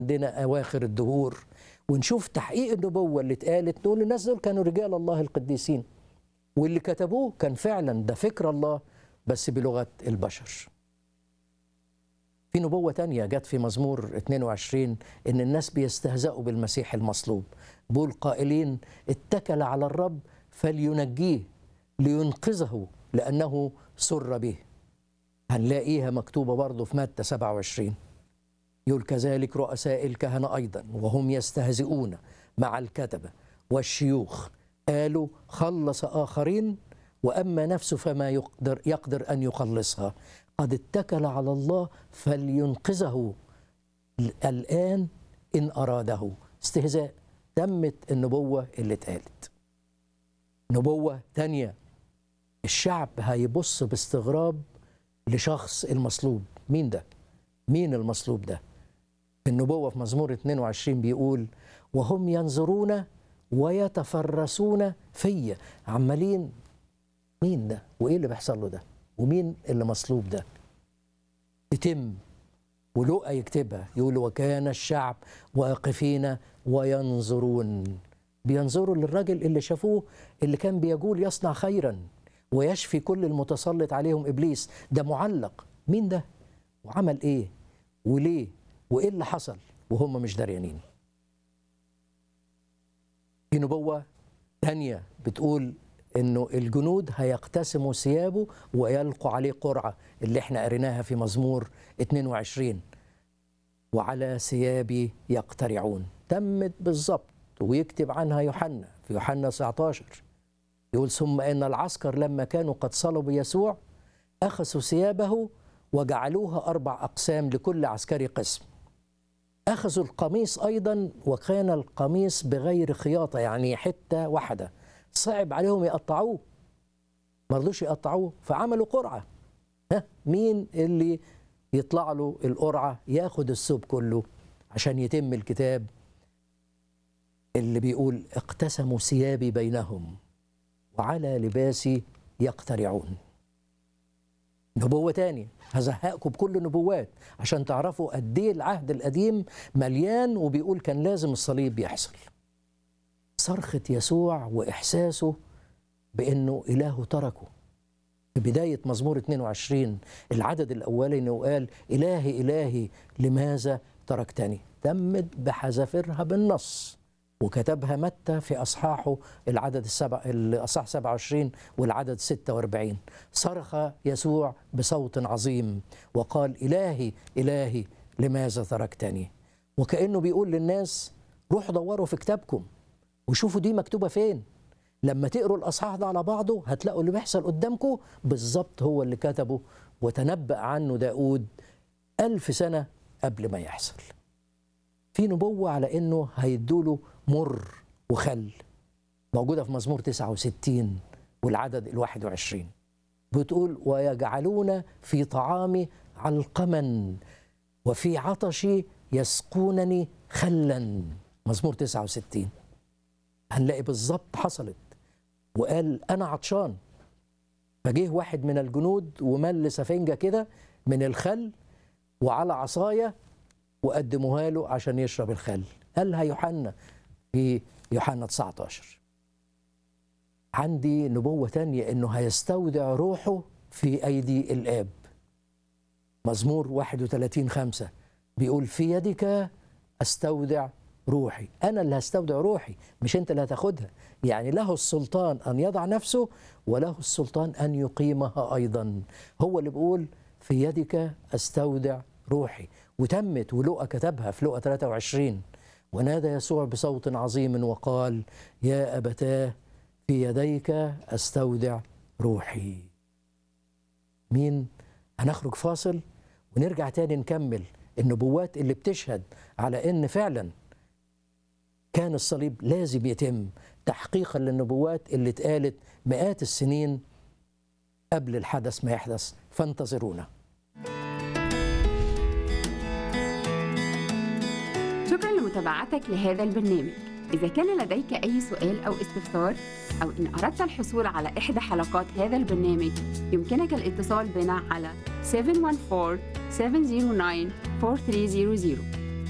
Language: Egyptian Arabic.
عندنا اواخر الدهور ونشوف تحقيق النبوه اللي اتقالت نقول الناس دول كانوا رجال الله القديسين واللي كتبوه كان فعلا ده فكر الله بس بلغه البشر. في نبوة تانية جت في مزمور 22 إن الناس بيستهزئوا بالمسيح المصلوب بول قائلين اتكل على الرب فلينجيه لينقذه لأنه سر به هنلاقيها مكتوبة برضه في متى 27 يقول كذلك رؤساء الكهنة أيضا وهم يستهزئون مع الكتبة والشيوخ قالوا خلص آخرين وأما نفسه فما يقدر, يقدر أن يخلصها قد اتكل على الله فلينقذه الآن إن أراده استهزاء تمت النبوة اللي اتقالت نبوة تانية الشعب هيبص باستغراب لشخص المصلوب مين ده؟ مين المصلوب ده؟ النبوة في مزمور 22 بيقول وهم ينظرون ويتفرسون فيا عمالين مين ده؟ وإيه اللي بيحصل له ده؟ ومين اللي مصلوب ده؟ يتم ولقى يكتبها يقول وكان الشعب واقفين وينظرون بينظروا للراجل اللي شافوه اللي كان بيقول يصنع خيرا ويشفي كل المتسلط عليهم ابليس ده معلق مين ده وعمل ايه وليه وايه اللي حصل وهم مش دريانين في نبوه تانية بتقول انه الجنود هيقتسموا ثيابه ويلقوا عليه قرعه اللي احنا قريناها في مزمور 22 وعلى ثيابي يقترعون تمت بالظبط ويكتب عنها يوحنا في يوحنا 19 يقول ثم ان العسكر لما كانوا قد صلبوا يسوع اخذوا ثيابه وجعلوها اربع اقسام لكل عسكري قسم اخذوا القميص ايضا وكان القميص بغير خياطه يعني حته واحده صعب عليهم يقطعوه ما رضوش يقطعوه فعملوا قرعه ها مين اللي يطلع له القرعه ياخد الثوب كله عشان يتم الكتاب اللي بيقول اقتسموا ثيابي بينهم وعلى لباسي يقترعون نبوة تانية هزهقكم بكل النبوات عشان تعرفوا قد ايه العهد القديم مليان وبيقول كان لازم الصليب يحصل صرخة يسوع وإحساسه بأنه إله تركه في بداية مزمور 22 العدد الأولاني وقال إلهي إلهي لماذا تركتني تمت بحذافيرها بالنص وكتبها متى في أصحاحه العدد السبع الأصحاح 27 والعدد 46 صرخ يسوع بصوت عظيم وقال إلهي إلهي لماذا تركتني وكأنه بيقول للناس روحوا دوروا في كتابكم وشوفوا دي مكتوبة فين لما تقروا الأصحاح ده على بعضه هتلاقوا اللي بيحصل قدامكم بالظبط هو اللي كتبه وتنبأ عنه داود ألف سنة قبل ما يحصل في نبوة على إنه هيدوله مر وخل موجودة في مزمور 69 والعدد الواحد وعشرين بتقول ويجعلون في طعامي علقما وفي عطشي يسقونني خلا مزمور 69 هنلاقي بالظبط حصلت وقال انا عطشان فجه واحد من الجنود ومل سفنجه كده من الخل وعلى عصايه وقدموها له عشان يشرب الخل قالها يوحنا في يوحنا 19 عندي نبوة تانية انه هيستودع روحه في ايدي الاب مزمور 31 5 بيقول في يدك استودع روحي انا اللي هستودع روحي مش انت اللي هتاخدها يعني له السلطان ان يضع نفسه وله السلطان ان يقيمها ايضا هو اللي بيقول في يدك استودع روحي وتمت ولقى كتبها في لقى 23 ونادى يسوع بصوت عظيم وقال يا ابتاه في يديك استودع روحي مين هنخرج فاصل ونرجع تاني نكمل النبوات اللي بتشهد على ان فعلا كان الصليب لازم يتم تحقيقا للنبوات اللي اتقالت مئات السنين قبل الحدث ما يحدث فانتظرونا شكرا لمتابعتك لهذا البرنامج إذا كان لديك أي سؤال أو استفسار أو إن أردت الحصول على إحدى حلقات هذا البرنامج يمكنك الاتصال بنا على 714 709 4300